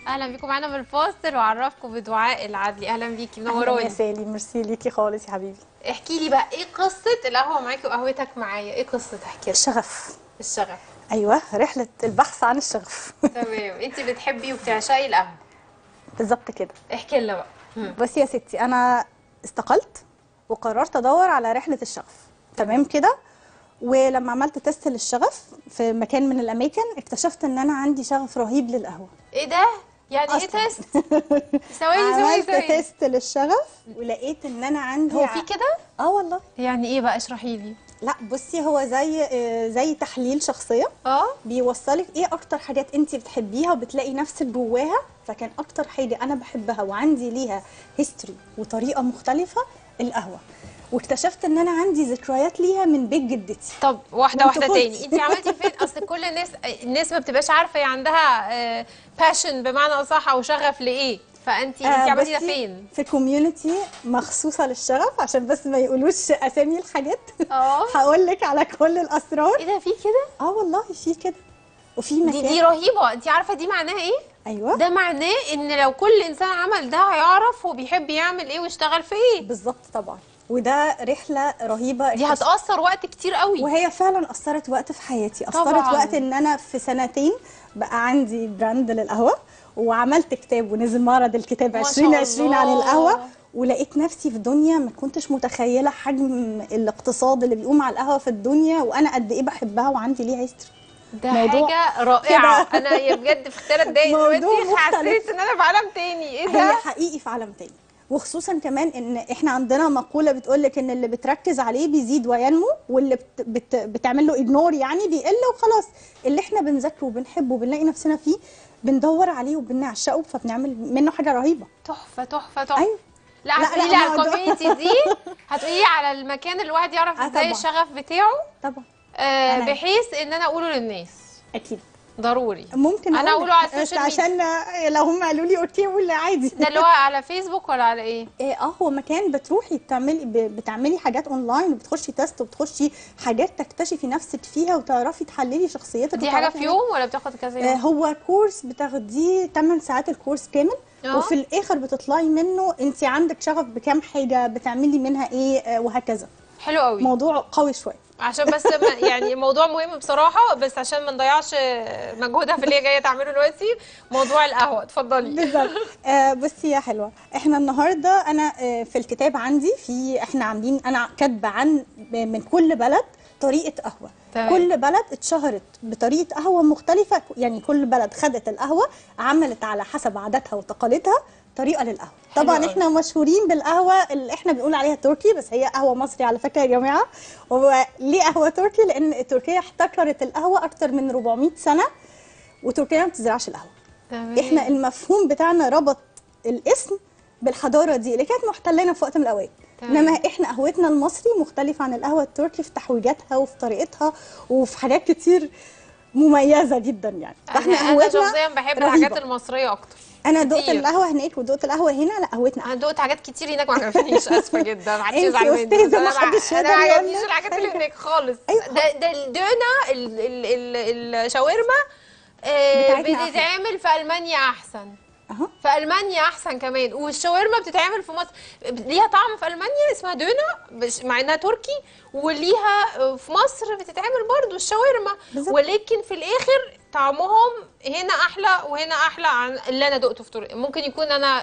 اهلا بيكم معانا من الفاصل واعرفكم بدعاء العدلي اهلا بيكي أهلاً يا منوراني سالي ميرسي ليكي خالص يا حبيبي احكي لي بقى ايه قصه القهوه معاكي وقهوتك معايا ايه قصه احكي لي الشغف الشغف ايوه رحله البحث عن الشغف تمام انت بتحبي وبتعشقي القهوه بالظبط كده احكي لنا بقى مم. بصي يا ستي انا استقلت وقررت ادور على رحله الشغف تمام كده ولما عملت تيست للشغف في مكان من الاماكن اكتشفت ان انا عندي شغف رهيب للقهوه ايه ده يعني ايه أصلاً. تيست ثواني ثواني عملت ثواني تيست للشغف ولقيت ان انا عندي هو ع- في كده اه والله يعني ايه بقى اشرحي لي لا بصي هو زي آه، زي تحليل شخصيه اه بيوصلك ايه اكتر حاجات انت بتحبيها وبتلاقي نفسك جواها فكان اكتر حاجه انا بحبها وعندي ليها هيستوري وطريقه مختلفه القهوه واكتشفت ان انا عندي ذكريات ليها من بيت جدتي طب واحده من واحده طفولتي. تاني انت عملتي فين اصل كل الناس الناس ما بتبقاش عارفه هي عندها باشن بمعنى اصح او شغف لايه فانت انت آه، عملتي ده بصي، فين في كوميونتي مخصوصه للشغف عشان بس ما يقولوش اسامي الحاجات اه هقول لك على كل الاسرار ايه ده في كده اه والله في كده وفي دي مكان دي رهيبه انت عارفه دي معناها ايه ايوه ده معناه ان لو كل انسان عمل ده هيعرف هو بيحب يعمل ايه ويشتغل في ايه بالظبط طبعا وده رحله رهيبه دي اكتشفت- هتاثر وقت كتير قوي وهي فعلا اثرت وقت في حياتي اثرت طبعاً. وقت ان انا في سنتين بقى عندي براند للقهوه وعملت كتاب ونزل معرض الكتاب ما شاء 2020 عن الله. القهوه ولقيت نفسي في دنيا ما كنتش متخيله حجم الاقتصاد اللي بيقوم على القهوه في الدنيا وانا قد ايه بحبها وعندي ليها هيستوري ده موضوع حاجه رائعه كده. انا يا بجد في ثلاث دقايق موضوع دلوقتي مختلف. حسيت ان انا في عالم تاني ايه هي ده حقيقي في عالم تاني وخصوصا كمان ان احنا عندنا مقوله بتقول لك ان اللي بتركز عليه بيزيد وينمو واللي بت بت بتعمل له اجنور يعني بيقل وخلاص اللي احنا بنذاكره وبنحبه وبنلاقي نفسنا فيه بندور عليه وبنعشقه فبنعمل منه حاجه رهيبه تحفه تحفه تحفه ايوه لا لا، هتقولي لا، لي على موضوع- الكوميونتي دي هتقولي لي على المكان اللي الواحد يعرف آه، ازاي طبعاً. الشغف بتاعه طبعا آه أنا- بحيث ان انا اقوله للناس اكيد ضروري ممكن أنا أقول أقوله على لك، السوشيال بس عشان لو هم قالوا لي اوكي اقول عادي ده اللي هو على فيسبوك ولا على ايه إيه، اه هو مكان بتروحي بتعملي ب- بتعملي حاجات اونلاين وبتخشي تيست وبتخشي حاجات تكتشفي نفسك فيها وتعرفي تحللي شخصيتك دي حاجه وتعرفي في يوم ولا بتاخد كذا آه، يوم هو كورس بتاخديه 8 ساعات الكورس كامل آه. وفي الاخر بتطلعي منه انت عندك شغف بكام حاجه بتعملي منها ايه آه، وهكذا حلو قوي موضوع قوي شويه عشان بس ما يعني الموضوع مهم بصراحه بس عشان ما نضيعش مجهودها في اللي هي جايه تعمله دلوقتي موضوع القهوه اتفضلي بالظبط آه بصي يا حلوه احنا النهارده انا آه في الكتاب عندي في احنا عاملين انا كاتبه عن من كل بلد طريقه قهوه تمام. كل بلد اتشهرت بطريقه قهوه مختلفه يعني كل بلد خدت القهوه عملت على حسب عاداتها وتقاليدها طريقه للقهوه حلو طبعا قوي. احنا مشهورين بالقهوه اللي احنا بنقول عليها تركي بس هي قهوه مصري على فكره يا جماعه هو ليه قهوه تركي لان تركيا احتكرت القهوه اكتر من 400 سنه وتركيا ما بتزرعش القهوه تمام احنا المفهوم بتاعنا ربط الاسم بالحضاره دي اللي كانت محتلنا في وقت من الاوقات تمام. انما احنا قهوتنا المصري مختلف عن القهوه التركي في تحويجاتها وفي طريقتها وفي حاجات كتير مميزه جدا يعني انا انا شخصيا بحب رهيبة. الحاجات المصريه اكتر انا دقت كتير. القهوه هناك ودقت القهوه هنا لا قهوتنا انا دقت حاجات كتير هناك ما عجبتنيش اسفه جدا ما حدش انتي يزعل مني أستاذة، بس انا ما حدش ما- انا يقدر ما يقول عجبنيش لك الحاجات اللي حاجة. هناك خالص أيوة. ده ده الدونا ال- ال- ال- الشاورما آه، بتاعتنا أحلى. بتتعمل في المانيا احسن اهو في المانيا احسن كمان والشاورما بتتعمل في مصر ليها طعم في المانيا اسمها دونا بس- مع انها تركي وليها آه، في مصر بتتعمل برضو الشاورما بالظبط. ولكن في الاخر طعمهم هنا احلى وهنا احلى عن اللي انا دقته في تركيا ممكن يكون انا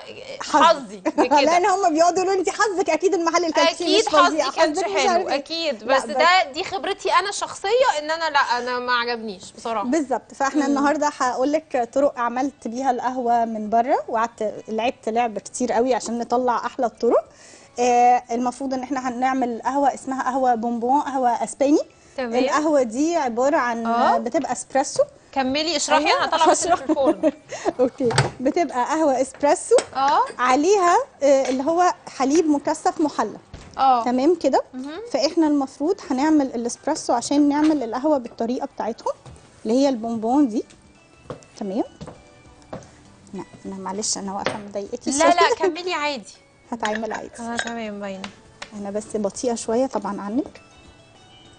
حظي بكده لان هم بيقعدوا يقولوا انت حظك اكيد المحل اللي كان فيه اكيد مش فظيع، حظي كانش حظك مش حلو عارف إيه. اكيد لا، بس ده دي خبرتي انا الشخصيه ان انا لا انا ما عجبنيش بصراحه بالظبط فاحنا النهارده هقول لك طرق عملت بيها القهوه من بره وقعدت لعبت لعب كتير قوي عشان نطلع احلى الطرق آه المفروض ان احنا هنعمل قهوه اسمها قهوه بونبون قهوه اسباني تمام. القهوه دي عباره عن آه. بتبقى اسبريسو كملي اشرحي أيوة، انا هطلع بس اللي في الفرن اوكي بتبقى قهوه اسبريسو اه عليها آه اللي هو حليب مكثف محلى اه تمام كده مهم. فاحنا المفروض هنعمل الاسبريسو عشان نعمل القهوه بالطريقه بتاعتهم اللي هي البونبون دي تمام لا انا معلش انا واقفه مضايقاكي لا لا شوية. كملي عادي هتعمل عادي اه تمام باينه انا بس بطيئه شويه طبعا عنك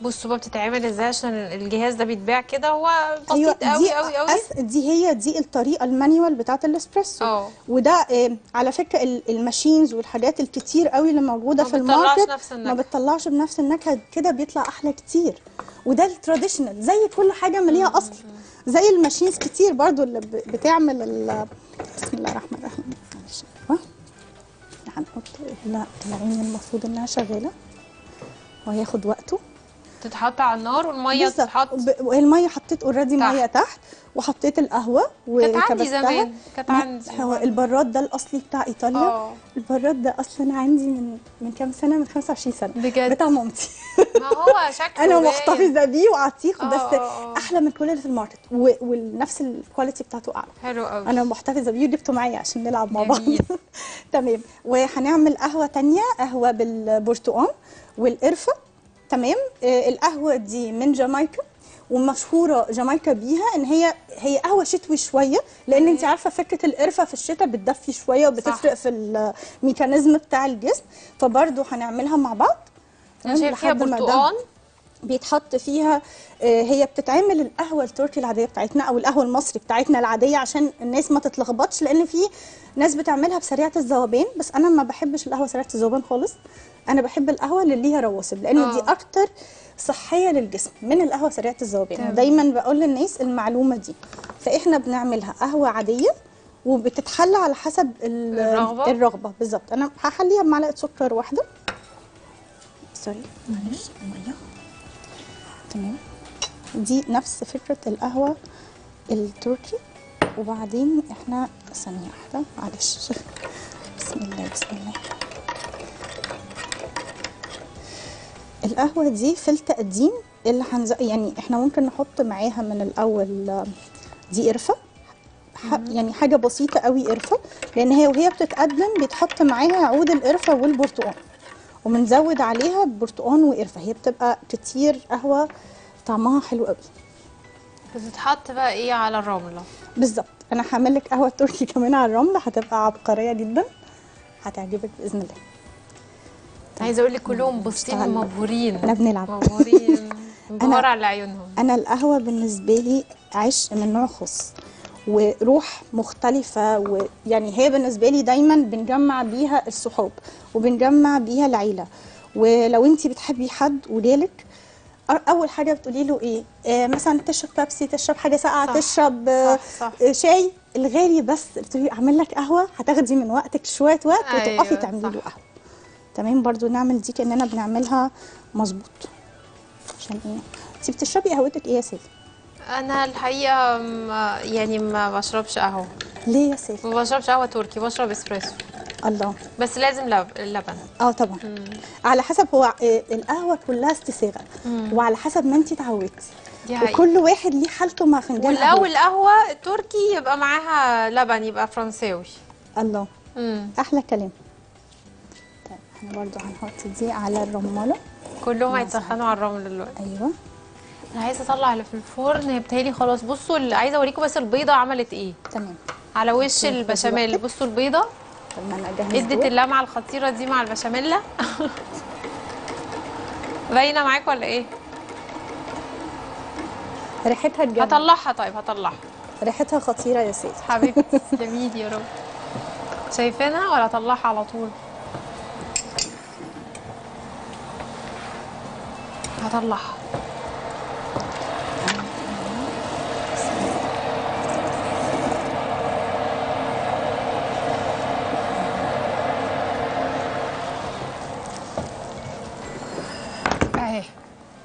بصوا بقى بتتعمل ازاي عشان الجهاز ده بيتباع كده هو بسيط ايوه قوي دي قوي قوي أس- دي هي دي الطريقه المانيوال بتاعت الاسبريسو اه. وده آه، على فكره ال- الماشينز والحاجات الكتير قوي اللي موجوده ما في بتطلعش الماركت نفس ما النكهة. بتطلعش بنفس النكهه كده بيطلع احلى كتير وده التراديشنال زي كل حاجه ما ليها اصل زي الماشينز كتير برضو اللي ب- بتعمل ال- بسم الله الرحمن الرحيم معلش ايوه هنحط لا العين المفروض انها شغاله وهياخد وقته تتحط على النار والميه بالظبط. تتحط ب- والميه حطيت اوريدي تحت. ميه تحت وحطيت القهوه كانت عندي وكبستها زمان كانت ما- عندي هو البراد ده الاصلي بتاع ايطاليا اه البراد ده اصلا عندي من من كام سنه من 25 سنه بجد بتاع مامتي ما هو شكله انا باين. محتفظه بيه وعتيق اه، بس اه، اه. احلى من كل اللي في الماركت و- ونفس الكواليتي بتاعته اعلى حلو قوي انا محتفظه بيه وجبته معايا عشان نلعب مع بعض جميل. تمام وهنعمل قهوه تانية قهوه بالبرتقال والقرفه تمام آه القهوه دي من جامايكا ومشهوره جامايكا بيها ان هي هي قهوه شتوي شويه لان انت عارفه فكره القرفه في الشتاء بتدفي شويه وبتفرق في الميكانيزم بتاع الجسم فبرضه هنعملها مع بعض انا تمام؟ شايف فيها لحد ما ده برتقال بيتحط فيها آه، هي بتتعمل القهوه التركي العاديه بتاعتنا او القهوه المصري بتاعتنا العاديه عشان الناس ما تتلخبطش لان في ناس بتعملها بسريعه الذوبان بس انا ما بحبش القهوه سريعه الذوبان خالص انا بحب القهوه اللي ليها رواسب لان دي آه. اكتر صحيه للجسم من القهوه سريعه الذوبان تمام. ودايما بقول للناس المعلومه دي فاحنا بنعملها قهوه عاديه وبتتحلى على حسب ال- الرغبة؟ الرغبه بالظبط انا هحليها بمعلقه سكر واحده سوري معلش ميه تمام دي نفس فكرة القهوة التركي وبعدين احنا ثانية واحدة معلش بسم الله بسم الله القهوة دي في التقديم اللي هنز... يعني احنا ممكن نحط معاها من الأول آه، دي قرفة ح- يعني حاجة بسيطة قوي قرفة لأن هي وهي بتتقدم بيتحط معاها عود القرفة والبرتقال وبنزود عليها برتقال وقرفة هي بتبقى كتير قهوة طعمها حلو قوي بتتحط بقى ايه على الرمله بالظبط انا هعمل لك قهوه تركي كمان على الرمل هتبقى عبقريه جدا هتعجبك باذن الله عايزه اقول لك كلهم بصين اشتغلنا. مبهورين احنا بنلعب. مبهورين مبهوره على عيونهم انا القهوه بالنسبه لي عشق من نوع خاص وروح مختلفة ويعني هي بالنسبة لي دايما بنجمع بيها الصحاب وبنجمع بيها العيلة ولو انت بتحبي حد وليلك أ- اول حاجة بتقولي له ايه آه مثلا تشرب بيبسي تشرب حاجة ساقعة صح، تشرب آه صح، صح. آه، شاي الغالي بس بتقولي اعمل لك قهوة هتاخدي من وقتك شوية وقت وتقفي أيوة، تعملي له صح. قهوة تمام برضو نعمل دي كأننا بنعملها مظبوط عشان ايه انت بتشربي قهوتك ايه يا سيدي انا الحقيقه ما يعني ما بشربش قهوه ليه يا سيدي ما بشربش قهوه تركي بشرب اسبريسو الله بس لازم لب... لبن اه طبعا على حسب هو آه، القهوه كلها استساغه وعلى حسب ما انت اتعودتي دي حقيقة. وكل واحد ليه حالته مع فنجان ولو قهوه القهوه التركي يبقى معاها لبن يبقى فرنساوي الله امم احلى كلام طيب احنا برضو هنحط دي على الرماله كلهم هيتسخنوا على الرمل دلوقتي ايوه انا عايزه اطلع اللي في الفرن هي بتهيألي خلاص بصوا اللي عايزه اوريكم بس البيضه عملت ايه تمام على وش اوكي، البشاميل دلوقتي. بصوا البيضه طب ما انا اجهز ادت دول. اللمعه الخطيره دي مع البشاميل باينه معاك ولا ايه ريحتها تجنن هطلعها طيب هطلعها ريحتها خطيره يا سيدي حبيبتي جميل يا رب شايفينها ولا اطلعها على طول هطلعها اهي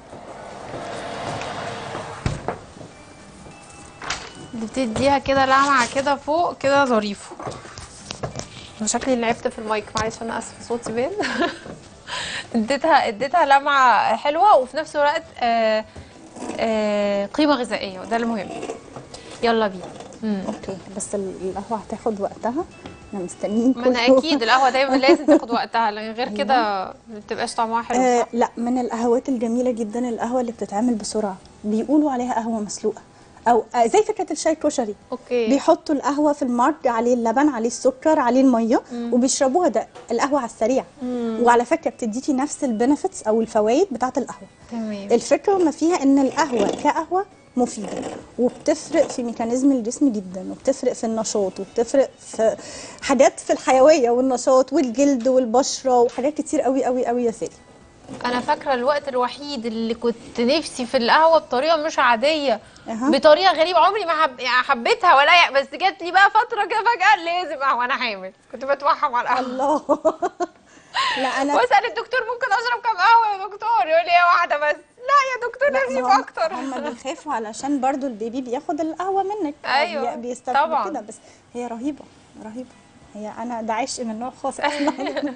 اللي بتديها كده لمعة كده فوق كده ظريفة انا شكلي لعبت في المايك معلش انا اسفه صوتي بين اديتها اديتها لمعة حلوة وفي نفس الوقت آه آه قيمة غذائية وده المهم يلا بينا مم. اوكي بس ال- القهوه هتاخد وقتها احنا مستنيين ما انا كله. اكيد القهوة دايما لازم تاخد وقتها لان غير كده ما بتبقاش طعمها حلو آه صح؟ لا من القهوات الجميله جدا القهوه اللي بتتعمل بسرعه بيقولوا عليها قهوه مسلوقه او آه، زي فكره الشاي الكشري اوكي بيحطوا القهوه في المارج عليه اللبن عليه السكر عليه الميه وبيشربوها ده القهوه على السريع وعلى فكره بتديكي نفس البنفيتس او الفوائد بتاعه القهوه تمام الفكره ما فيها ان القهوه كقهوه مفيده وبتفرق في ميكانيزم الجسم جدا وبتفرق في النشاط وبتفرق في حاجات في الحيويه والنشاط والجلد والبشره وحاجات كتير قوي قوي قوي يا سالي انا فاكره الوقت الوحيد اللي كنت نفسي في القهوه بطريقه مش عاديه أها. بطريقه غريبه عمري ما حب... يعني حبيتها ولا ي... بس جات لي بقى فتره كده فجاه لازم قهوه انا حامل كنت بتوحم على القهوه الله لا انا واسال الدكتور ممكن اشرب كام قهوه يا دكتور يقول لي هي واحده بس لا يا دكتور لا، نفسي ما في هم- اكتر هم بيخافوا علشان برضو البيبي بياخد القهوه منك أيوة، بي- بيستخدموا طبعاً. كده بس هي رهيبه رهيبه هي انا ده عشق من نوع خاص اصلا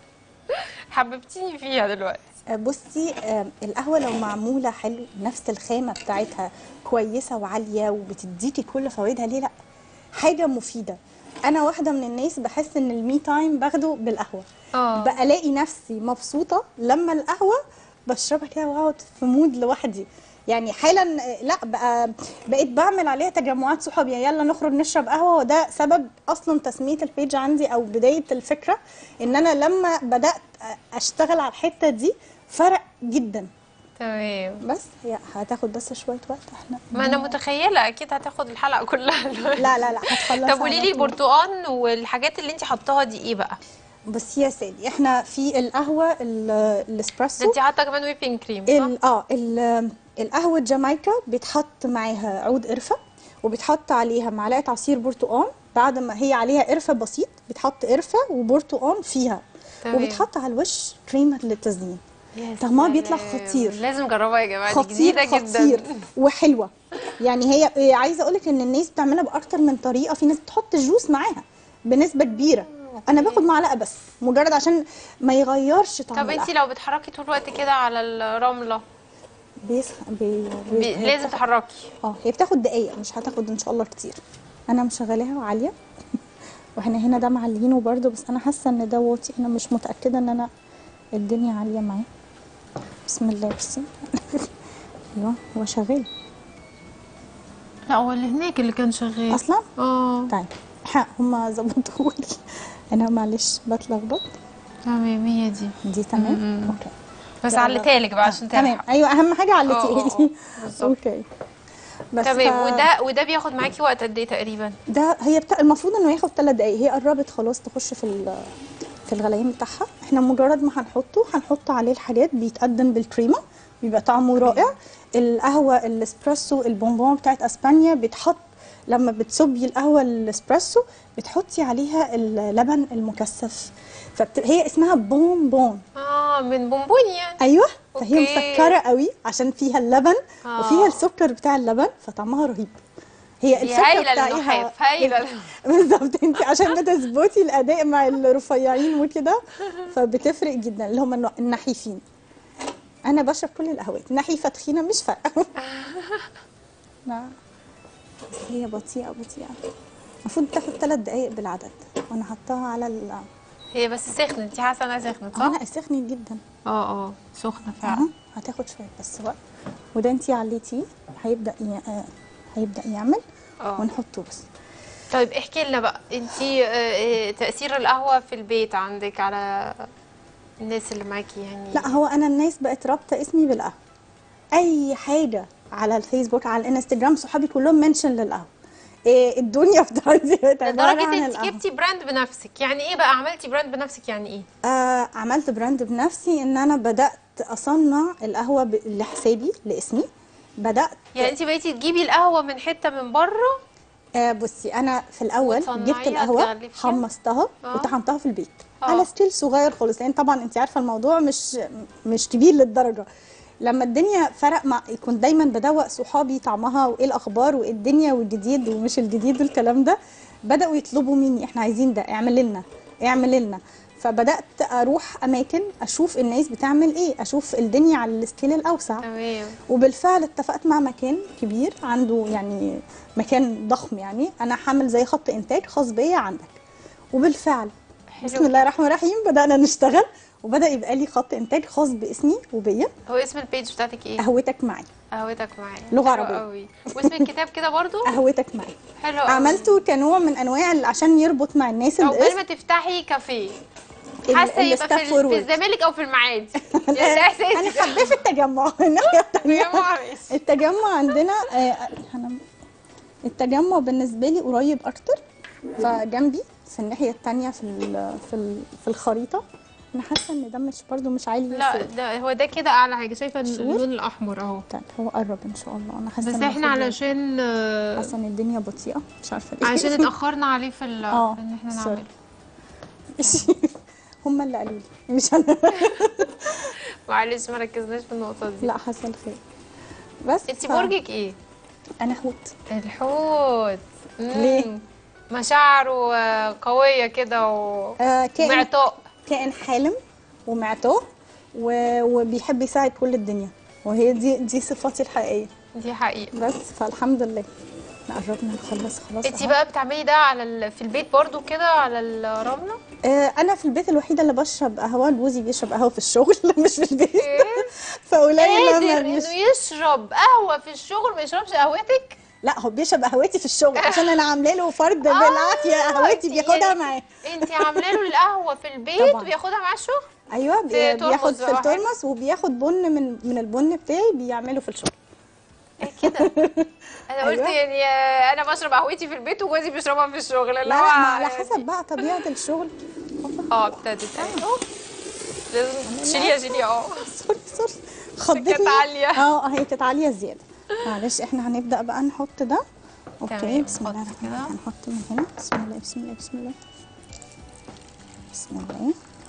حببتيني فيها دلوقتي بصي آه، القهوه لو معموله حلو نفس الخامه بتاعتها كويسه وعاليه وبتديكي كل فوائدها ليه لا حاجه مفيده انا واحده من الناس بحس ان المي تايم باخده بالقهوه اه بلاقي نفسي مبسوطه لما القهوه بشربها كده واقعد في مود لوحدي يعني حالا آه، لا بقى بقيت بعمل عليها تجمعات صحابي يعني يلا نخرج نشرب قهوه وده سبب اصلا تسميه البيج عندي او بدايه الفكره ان انا لما بدات اشتغل على الحته دي فرق جدا تمام بس هي هتاخد بس شويه وقت احنا ما انا متخيله اكيد هتاخد الحلقه كلها دلوقتي. لا لا لا هتخلص طب قولي لي البرتقال والحاجات اللي انت حطاها دي ايه بقى بس يا سيدي احنا في القهوه ال- ده الاسبريسو انت حاطه كمان ويبنج كريم صح ال- اه ال- القهوه جامايكا بيتحط معاها عود قرفه وبيتحط عليها معلقه عصير برتقال بعد ما هي عليها قرفه بسيط بيتحط قرفه وبرتقال فيها تمام. وبيتحط على الوش كريمه للتزيين يا طعمها بيطلع سلام. خطير. لازم جربها يا جماعه دي خطير جديده خطير جدا وحلوه يعني هي هي عايزه اقول لك ان الناس بتعملها باكتر من طريقه في ناس بتحط الجوس معاها بنسبه كبيره انا باخد معلقه بس مجرد عشان ما يغيرش طعم طب انت لو بتحركي طول الوقت كده على الرمله بيسخن بي... بي... بي... هي لازم بتاخد- تحركي اه هي بتاخد دقايق مش هتاخد ان شاء الله كتير انا مشغلاها عاليه واحنا هنا ده معلينه برده بس انا حاسه ان ده واطي انا مش متاكده ان انا الدنيا عاليه معاه بسم الله بصي ايوه هو شغال لا هو اللي هناك اللي كان شغال اصلا اه طيب ها هما ظبطولي انا معلش بتلخبط تمام هي دي دي تمام اوكي بس لا، عليتها لك بقى عشان تمام تلحق ايوه اهم حاجه اه، اه، علتيها اه، لي بالظبط. اوكي بس تمام ف- وده وده بياخد معاكي وقت قد ايه تقريبا ده هي بتا... المفروض انه ياخد ثلاث دقايق هي قربت خلاص تخش في ال... في الغليان بتاعها احنا مجرد ما هنحطه هنحط عليه الحاجات بيتقدم بالكريمه بيبقى طعمه رائع القهوه الاسبريسو البونبون بتاعت اسبانيا بيتحط لما بتصبي القهوه الاسبريسو بتحطي عليها اللبن المكثف فبت... هي اسمها بونبون اه من بونبوني يعني ايوه فهي أوكي. مسكره قوي عشان فيها اللبن آه. وفيها السكر بتاع اللبن فطعمها رهيب هي دي الفكره هايله بتاعتها للنحاف هايله بالظبط انت عشان بتظبطي الاداء مع الرفيعين وكده فبتفرق جدا اللي هم النوع- النحيفين انا بشرب كل القهوات نحيفه تخينه مش فارقه نعم. بس هي بطيئه بطيئه المفروض تاخد ثلاث دقايق بالعدد وانا حطاها على ال هي بس سخنت انت حاسه انها سخنت صح؟ انا سخنت جدا اه اه سخنه فعلا اهو هتاخد شويه بس وقت وده انت عليتيه هيبدا ي... آه، هيبدا يعمل اه ونحطه بس طيب احكي لنا بقى انت تاثير القهوه في البيت عندك على الناس اللي معاكي يعني لا هو انا الناس بقت رابطه اسمي بالقهوه اي حاجه على الفيسبوك على الانستجرام صحابي كلهم منشن للقهوه إيه الدنيا بتاعتي بقت عباره لدرجه عن انت القهوه جبتي براند بنفسك يعني ايه بقى عملتي براند بنفسك يعني ايه آه عملت براند بنفسي ان انا بدات اصنع القهوه ب- لحسابي لاسمي بدات يعني انت بقيتي تجيبي القهوه من حته من بره آه بصي انا في الاول وتصنعيها، جبت القهوه تغلفيها؟ حمصتها آه. وطحنتها في البيت آه. على ستيل صغير خالص لان طبعا انت عارفه الموضوع مش مش كبير للدرجه لما الدنيا فرق مع كنت دايما بدوق صحابي طعمها وايه الاخبار وايه الدنيا والجديد ومش الجديد والكلام ده بداوا يطلبوا مني احنا عايزين ده اعمل لنا اعمل لنا فبدات اروح اماكن اشوف الناس بتعمل ايه اشوف الدنيا على السكيل الاوسع تمام وبالفعل اتفقت مع مكان كبير عنده يعني مكان ضخم يعني انا حامل زي خط انتاج خاص بيا عندك وبالفعل حلو. بسم الله الرحمن الرحيم بدانا نشتغل وبدا يبقى لي خط انتاج خاص باسمي وبيا هو اسم البيج بتاعتك ايه قهوتك معي قهوتك معايا لغة حلو عربية. قوي واسم الكتاب كده برضو قهوتك معي حلو قوي عملته كنوع من انواع ال- عشان يربط مع الناس عقبال الاسم ما تفتحي كافيه ال- حاسه يبقى في, الستاف ال- في فورورد. الزمالك او في المعادي يعني ده انا احساسي حباه في التجمع الناحيه الثانيه تجمع ماشي. التجمع عندنا آه، أنا التجمع بالنسبه لي قريب اكتر فجنبي في الناحيه الثانيه في ال- في ال- في الخريطه انا حاسه ان ده مش برده مش عالي لا فوق. ده هو ده كده اعلى حاجه شايفه شور؟ اللون الاحمر اهو طيب هو قرب ان شاء الله انا حاسه بس إن احنا المفروض- علشان آه، حاسه ان الدنيا بطيئه مش عارفه ليه عشان اتاخرنا عليه في ال- اه في ان احنا سوري. نعمل هم اللي قالوا لي مش انا معلش ما ركزناش في النقطه دي لا حصل خير بس انت ف- برجك ايه انا حوت الحوت مم. ليه؟ مشاعره آه، قويه كده و آه كائن معطاء كائن حالم ومعطاء و... وبيحب يساعد كل الدنيا وهي دي دي صفاتي الحقيقيه دي حقيقه بس فالحمد لله احنا قربنا نخلص خلاص انت أهو. بقى بتعملي ده على ال... في البيت برضو كده على الرمله آه انا في البيت الوحيده اللي بشرب قهوه جوزي بيشرب قهوه في الشغل مش في البيت ايه فقليل قادر لما انه بيش... يشرب قهوه في الشغل ما يشربش قهوتك لا هو بيشرب قهوتي في الشغل عشان انا عامله له فرد بالعافيه قهوتي بياخدها يعني معاه انت عامله له القهوه في البيت طبعاً. وبياخدها مع الشغل ايوه بي- في ترمس بياخد في بقى حاجة. الترمس وبياخد بن من من البن بتاعي بيعمله في الشغل ايه كده انا قلت أيوة. يعني آه، انا بشرب قهوتي في البيت وجوزي بيشربها في الشغل لا اللي لا هو ما على يعني- حسب بقى طبيعه الشغل اه ابتدت اهو لازم تشيليها شيليها اه سوري سوري خضتني كانت عالية. اه هي كانت عاليه زياده معلش احنا هنبدا بقى نحط ده اوكي تمام، بسم الله نحط الرحمن كده. الرحيم نحط من هنا بسم الله بسم الله بسم الله بسم الله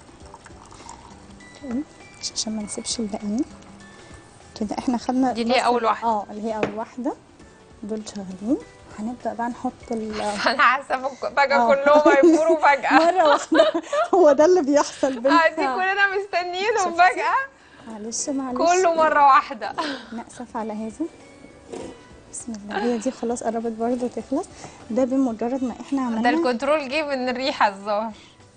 اوكي، عشان ما نسيبش الباقيين كده احنا خدنا دي اللي هي بس- أول واحدة. اه اللي هي اول واحده دول شغالين هنبدا بقى نحط ال انا حاسه فك- فجاه آه. كلهم هيفوروا فجاه مره واحده هو ده اللي بيحصل قاعدين بالفعل كلنا مستنيينهم شفتي؟ فجاه معلش معلش كله مره واحده نأسف على هذا بسم الله هي دي خلاص قربت برضه تخلص ده بمجرد ما احنا ده عملنا الكنترول جه من الريحه الظاهر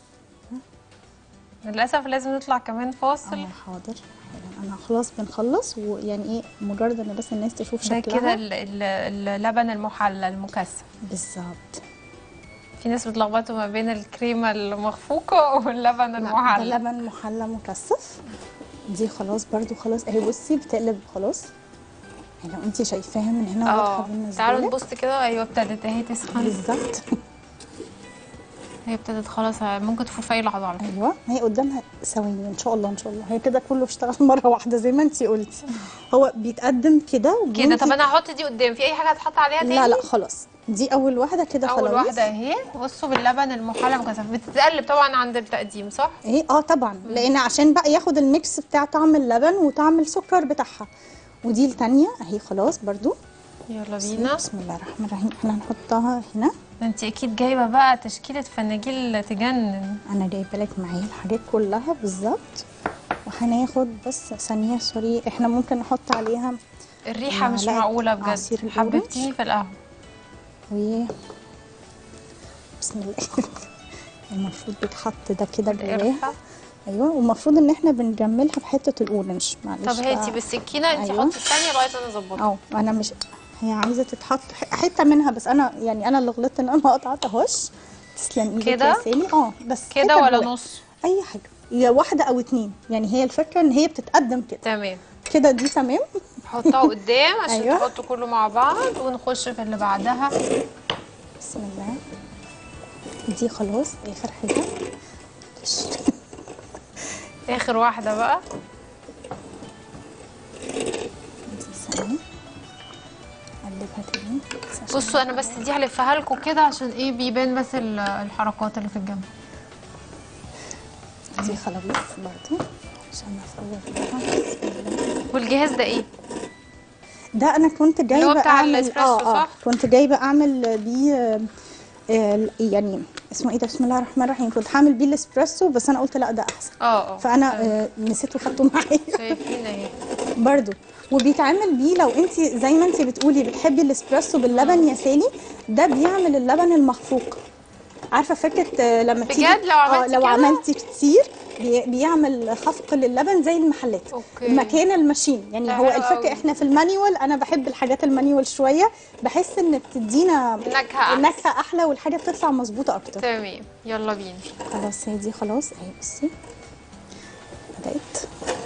للاسف لازم نطلع كمان فاصل اه حاضر حالا. انا خلاص بنخلص ويعني ايه مجرد ان بس الناس تشوف ده شكلها كده ال- ال- اللبن المحلى المكثف بالظبط في ناس بتلخبطوا ما بين الكريمه المخفوقه واللبن لا، المحلى ده لبن محلى مكثف دي خلاص برضو خلاص اهي بصي بتقلب خلاص يعني لو انت شايفاها من هنا واضحه اه بالنسبه تعالوا لك نبص كده ايوه ابتدت اهي تسخن بالظبط هي ابتدت خلاص ممكن تفور في اي لحظه على فكره ايوه هي قدامها ثواني ان شاء الله ان شاء الله هي كده كله اشتغل مره واحده زي ما انت قلتي هو بيتقدم كده كده وانتي- طب انا هحط دي قدام في اي حاجه هتحط عليها تاني لا لا خلاص دي اول واحده كده خلاص اول واحده اهي بصوا باللبن المحلى مكثف بتتقلب طبعا عند التقديم صح ايه اه طبعا لان عشان بقى ياخد الميكس بتاع طعم اللبن وطعم السكر بتاعها ودي التانية اهي خلاص برضو يلا بسم بينا بسم الله الرحمن الرحيم احنا هنحطها هنا انت اكيد جايبه بقى تشكيله فناجيل تجنن انا جايبه لك معايا الحاجات كلها بالظبط وهناخد بس ثانيه سوري احنا ممكن نحط عليها الريحه مش معلقة معقوله عصير بجد الأورنج. حببتيني في القهوه و بسم الله المفروض بيتحط ده كده جواها القرفة. ايوه والمفروض ان احنا بنجملها بحته الاورنج معلش طب هاتي بقى. بالسكينه انت أيوة. حطي الثانيه لغايه انا اظبطها اه انا مش هي عايزه تتحط ح- حته منها بس انا يعني انا اللي غلطت ان انا ما قطعتهاش تسلم ايدك كده؟ يا سالي اه بس كده حتة ولا جواها. نص اي حاجه يا واحده او اتنين يعني هي الفكره ان هي بتتقدم كده تمام كده دي تمام حطها قدام عشان أيوة. تحطوا كله مع بعض ونخش في اللي بعدها بسم الله دي خلاص اخر حاجه اخر واحده بقى دي ثانيه اقلبها تاني بس عشان- بصوا انا بس دي هلفها لكم كده عشان ايه بيبان بس ال- الحركات اللي في الجنب دي خلاويص برضو عشان افور بيها بسم الله والجهاز ده ايه ده انا كنت اللي هو جايبه بتاع اعمل الإسبريسو، صح؟ كنت جايبه اعمل بيه آه، آه، يعني اسمه ايه ده بسم الله الرحمن الرحيم كنت هعمل بيه الاسبريسو بس انا قلت لا ده احسن اه اه فانا آه، نسيت وخدته معايا شايفين اهي برضو وبيتعمل بيه لو انت زي ما انت بتقولي بتحبي الاسبريسو باللبن يا سالي ده بيعمل اللبن المخفوق عارفه فكره آه، لما تيجي بجد لو عملتي لو كده؟ عملتي كتير بي- بيعمل خفق للبن زي المحلات أوكي. مكان الماشين يعني ده هو حلو الفكره أوي. احنا في المانيوال انا بحب الحاجات المانيوال شويه بحس ان بتدينا نكهه أحسن. نكهه احلى والحاجه بتطلع مظبوطه اكتر تمام يلا بينا خلاص هي دي خلاص اهي بصي بدات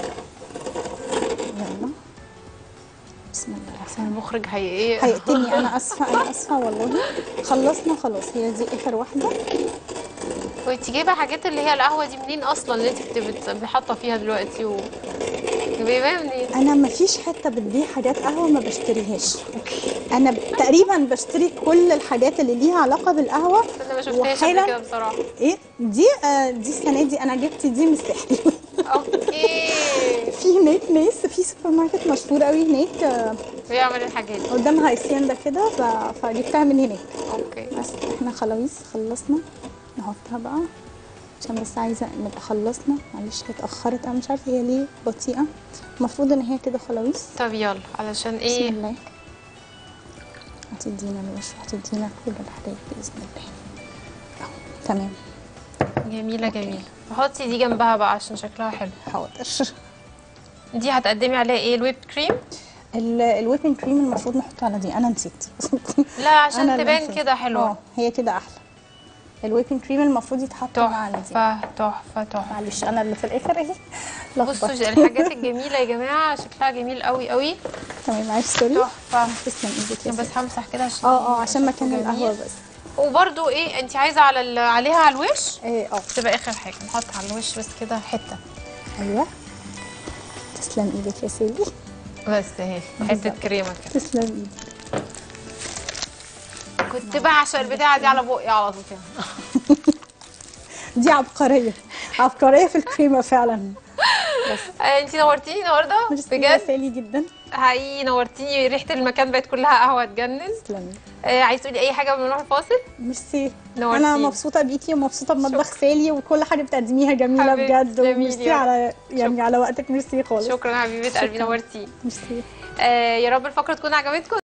يلا بسم الله عشان المخرج هي ايه هيقتلني انا اسفه انا اسفه والله خلصنا خلاص هي دي اخر واحده وانت جايبه حاجات اللي هي القهوه دي منين اصلا اللي انت بت- بت- حاطه فيها دلوقتي و جايباها منين انا ما فيش حته بتبيع حاجات قهوه ما بشتريهاش انا ب- تقريبا بشتري كل الحاجات اللي ليها علاقه بالقهوه انا ما شفتهاش قبل وحالا- كده بصراحه ايه دي آه دي السنه دي انا جبت دي من الساحل اوكي في هناك ناس في سوبر ماركت مشهور قوي هناك آه بيعمل الحاجات دي قدامها هيسيندا كده ف- فجبتها من هناك اوكي بس احنا خلاص خلصنا نحطها بقى عشان بس عايزه نبقى خلصنا معلش هي اتاخرت انا مش عارفه هي ليه بطيئه المفروض ان هي كده خلاص طب يلا علشان بسم ايه الله هتدينا الوش وهتدينا كل الحاجات باذن الله اهو تمام جميله جميله حطي دي جنبها بقى عشان شكلها حلو حاضر دي هتقدمي عليها ايه الويب كريم ال- الويبنج كريم المفروض نحطه على دي انا نسيت لا عشان أنا اللي تبان نسيت. كده حلوه اه هي كده احلى الويبنج كريم المفروض يتحط مع دي تحفه تحفه تحفه معلش انا اللي في الاخر اهي بصوا لخبطت. الحاجات الجميله يا جماعه شكلها جميل قوي قوي تمام معلش سوري تحفه تسلم ايدك يا أنا بس ست. همسح كده عشان اه اه عشان شكله مكان القهوه جميل. بس وبرده ايه انت عايزه على ال- عليها على الوش ايه اه تبقى اخر حاجه نحط على الوش بس كده حته ايوه تسلم ايدك يا سيدي بس اهي حته كريمه كده تسلم ايدك كنت بعشق البتاعه دي على بقي على طول كده دي عبقريه عبقريه في الكريمه فعلا انت نورتيني النهارده ميرسي يا بجد سالي جدا حقيقي نورتيني ريحه المكان بقت كلها قهوه تجنن تسلمي آه عايز تقولي اي حاجه قبل ما نروح الفاصل ميرسي نورتيني. انا مبسوطه بيكي ومبسوطه بمطبخ سالي وكل حاجه بتقدميها جميله حبيبتي، بجد تسلمي وميرسي لي. على يعني على وقتك ميرسي خالص شكرا حبيبه قلبي شكراً. نورتيني ميرسي آه يا رب الفقره تكون عجبتكم